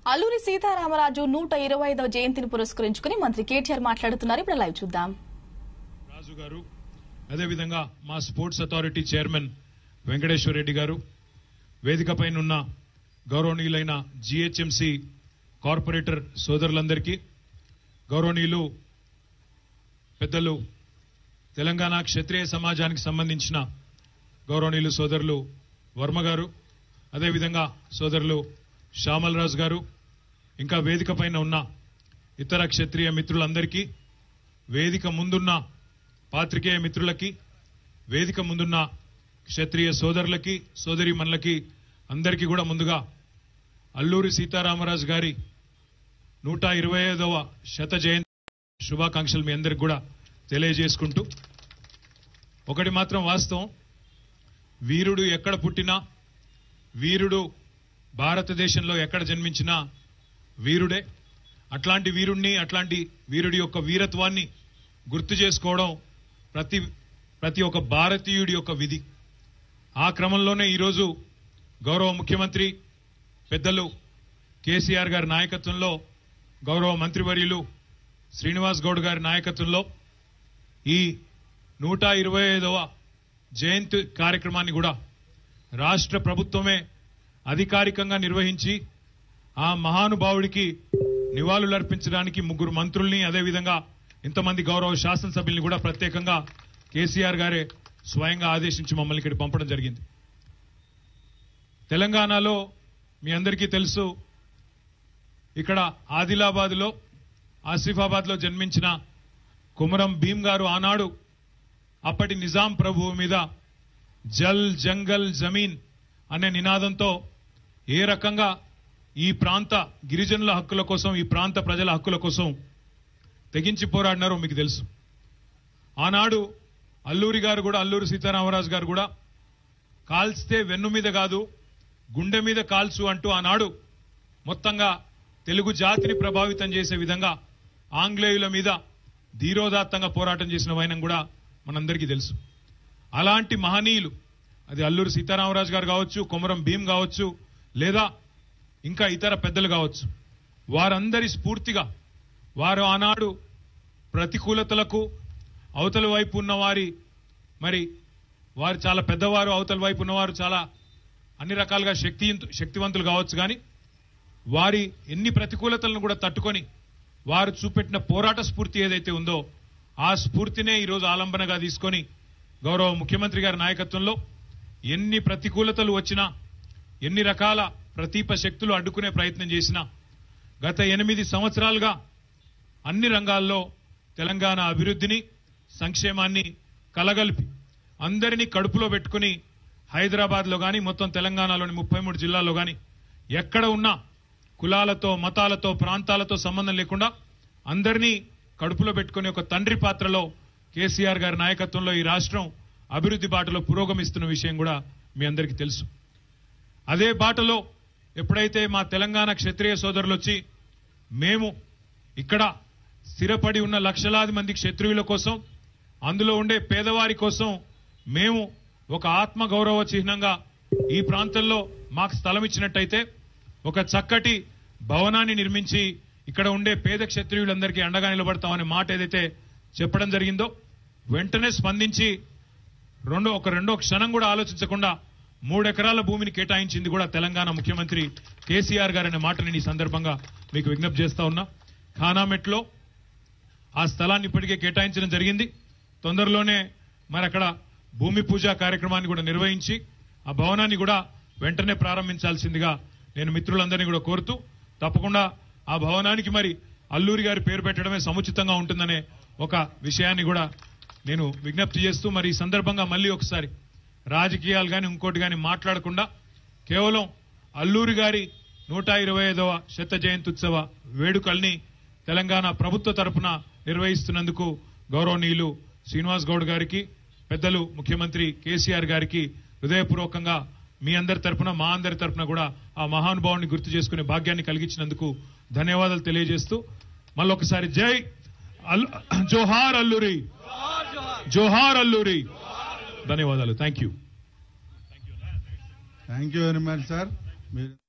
అల్లూరి సీతారామరాజు నూట ఇరవై ఐదవ జయంతిని పురస్కరించుకుని మంత్రి కేటీఆర్ మాట్లాడుతున్నారు ఇప్పుడు లైవ్ చూద్దాం రాజు గారు అదేవిధంగా మా sports authority chairman Venkateswara Reddy garu వేదికపైన ఉన్న గౌరవనీయులైన జిహెచ్ఎంసి కార్పొరేటర్ సోదరులందరికీ గౌరవనీయులు పెద్దలు తెలంగాణ క్షత్రియ సమాజానికి సంబంధించిన గౌరవనీయులు సోదరులు వర్మ గారు అదేవిధంగా సోదరులు శ్యామల్ రాజు గారు ఇంకా వేదిక పైన ఉన్న ఇతర క్షత్రియ మిత్రులందరికీ వేదిక ముందున్న పాత్రికేయ మిత్రులకి వేదిక ముందున్న క్షత్రియ సోదరులకి సోదరిమణులకి అందరికీ కూడా ముందుగా అల్లూరి సీతారామరాజు గారి నూట ఇరవై ఐదవ శత జయంతి శుభాకాంక్షలు మీ అందరికి కూడా తెలియజేసుకుంటూ ఒకటి మాత్రం వాస్తవం వీరుడు ఎక్కడ పుట్టినా వీరుడు భారతదేశంలో ఎక్కడ జన్మించినా వీరుడే అట్లాంటి వీరుణ్ణి అట్లాంటి వీరుడి యొక్క వీరత్వాన్ని గుర్తు చేసుకోవడం ప్రతి ప్రతి ఒక్క భారతీయుడి యొక్క విధి ఆ క్రమంలోనే ఈరోజు గౌరవ ముఖ్యమంత్రి పెద్దలు కేసీఆర్ గారి నాయకత్వంలో గౌరవ మంత్రివర్యులు శ్రీనివాస్ గౌడ్ గారి నాయకత్వంలో ఈ నూట ఇరవై ఐదవ జయంతి కార్యక్రమాన్ని కూడా రాష్ట్ర ప్రభుత్వమే అధికారికంగా నిర్వహించి ఆ మహానుభావుడికి నివాళులర్పించడానికి ముగ్గురు మంత్రుల్ని అదేవిధంగా ఇంతమంది గౌరవ శాసనసభ్యుల్ని కూడా ప్రత్యేకంగా కేసీఆర్ గారే స్వయంగా ఆదేశించి మమ్మల్ని ఇక్కడ పంపడం జరిగింది తెలంగాణలో మీ అందరికీ తెలుసు ఇక్కడ ఆదిలాబాద్ లో ఆసిఫాబాద్ లో జన్మించిన కుమరం భీమ్ గారు ఆనాడు అప్పటి నిజాం ప్రభువు మీద జల్ జంగల్ జమీన్ అనే నినాదంతో ఏ రకంగా ఈ ప్రాంత గిరిజనుల హక్కుల కోసం ఈ ప్రాంత ప్రజల హక్కుల కోసం తెగించి పోరాడినారో మీకు తెలుసు ఆనాడు అల్లూరి గారు కూడా అల్లూరి సీతారామరాజు గారు కూడా కాల్స్తే వెన్ను మీద కాదు గుండె మీద కాల్చు అంటూ ఆనాడు మొత్తంగా తెలుగు జాతిని ప్రభావితం చేసే విధంగా ఆంగ్లేయుల మీద ధీరోదాత్తంగా పోరాటం చేసిన వైనం కూడా మనందరికీ తెలుసు అలాంటి మహనీయులు అది అల్లూరి సీతారామరాజు గారు కావచ్చు కొమరం భీం కావచ్చు లేదా ఇంకా ఇతర పెద్దలు కావచ్చు వారందరి స్ఫూర్తిగా వారు ఆనాడు ప్రతికూలతలకు అవతల వైపు ఉన్న వారి మరి వారు చాలా పెద్దవారు అవతల వైపు ఉన్నవారు చాలా అన్ని రకాలుగా శక్తి శక్తివంతులు కావచ్చు కానీ వారి ఎన్ని ప్రతికూలతలను కూడా తట్టుకొని వారు చూపెట్టిన పోరాట స్ఫూర్తి ఏదైతే ఉందో ఆ స్ఫూర్తినే ఈరోజు ఆలంబనగా తీసుకొని గౌరవ ముఖ్యమంత్రి గారి నాయకత్వంలో ఎన్ని ప్రతికూలతలు వచ్చినా ఎన్ని రకాల ప్రతీప శక్తులు అడ్డుకునే ప్రయత్నం చేసినా గత ఎనిమిది సంవత్సరాలుగా అన్ని రంగాల్లో తెలంగాణ అభివృద్ధిని సంక్షేమాన్ని కలగలిపి అందరినీ కడుపులో పెట్టుకుని హైదరాబాద్ లో గాని మొత్తం తెలంగాణలోని ముప్పై మూడు జిల్లాల్లో గాని ఎక్కడ ఉన్నా కులాలతో మతాలతో ప్రాంతాలతో సంబంధం లేకుండా అందరినీ కడుపులో పెట్టుకుని ఒక తండ్రి పాత్రలో కేసీఆర్ గారి నాయకత్వంలో ఈ రాష్ట్రం అభివృద్ధి బాటలో పురోగమిస్తున్న విషయం కూడా మీ అందరికీ తెలుసు అదే బాటలో ఎప్పుడైతే మా తెలంగాణ క్షత్రియ సోదరులు వచ్చి మేము ఇక్కడ స్థిరపడి ఉన్న లక్షలాది మంది క్షత్రియుల కోసం అందులో ఉండే పేదవారి కోసం మేము ఒక ఆత్మ గౌరవ చిహ్నంగా ఈ ప్రాంతంలో మాకు స్థలం ఇచ్చినట్టయితే ఒక చక్కటి భవనాన్ని నిర్మించి ఇక్కడ ఉండే పేద క్షత్రియులందరికీ అండగా నిలబడతామనే మాట ఏదైతే చెప్పడం జరిగిందో వెంటనే స్పందించి రెండో ఒక రెండో క్షణం కూడా ఆలోచించకుండా మూడు ఎకరాల భూమిని కేటాయించింది కూడా తెలంగాణ ముఖ్యమంత్రి కేసీఆర్ గారు అనే మాట నేను ఈ సందర్భంగా మీకు విజ్ఞప్తి చేస్తా ఉన్నా ఖానామెట్లో ఆ స్థలాన్ని ఇప్పటికే కేటాయించడం జరిగింది తొందరలోనే మరి అక్కడ భూమి పూజ కార్యక్రమాన్ని కూడా నిర్వహించి ఆ భవనాన్ని కూడా వెంటనే ప్రారంభించాల్సిందిగా నేను మిత్రులందరినీ కూడా కోరుతూ తప్పకుండా ఆ భవనానికి మరి అల్లూరి గారి పేరు పెట్టడమే సముచితంగా ఉంటుందనే ఒక విషయాన్ని కూడా నేను విజ్ఞప్తి చేస్తూ మరి ఈ సందర్భంగా మళ్ళీ ఒకసారి రాజకీయాలు కానీ ఇంకోటి కానీ మాట్లాడకుండా కేవలం అల్లూరి గారి నూట ఇరవై ఐదవ శత జయంత్యుత్సవ వేడుకల్ని తెలంగాణ ప్రభుత్వ తరపున నిర్వహిస్తున్నందుకు గౌరవనీయులు శ్రీనివాస్ గౌడ్ గారికి పెద్దలు ముఖ్యమంత్రి కేసీఆర్ గారికి హృదయపూర్వకంగా మీ అందరి తరపున మా అందరి తరపున కూడా ఆ మహానుభావుని గుర్తు చేసుకునే భాగ్యాన్ని కలిగించినందుకు ధన్యవాదాలు తెలియజేస్తూ మళ్ళొకసారి జై అల్- జోహార్ అల్లూరి జోహార్ అల్లూరి ధన్యవాదాలు thank you thank you very much sir మీరు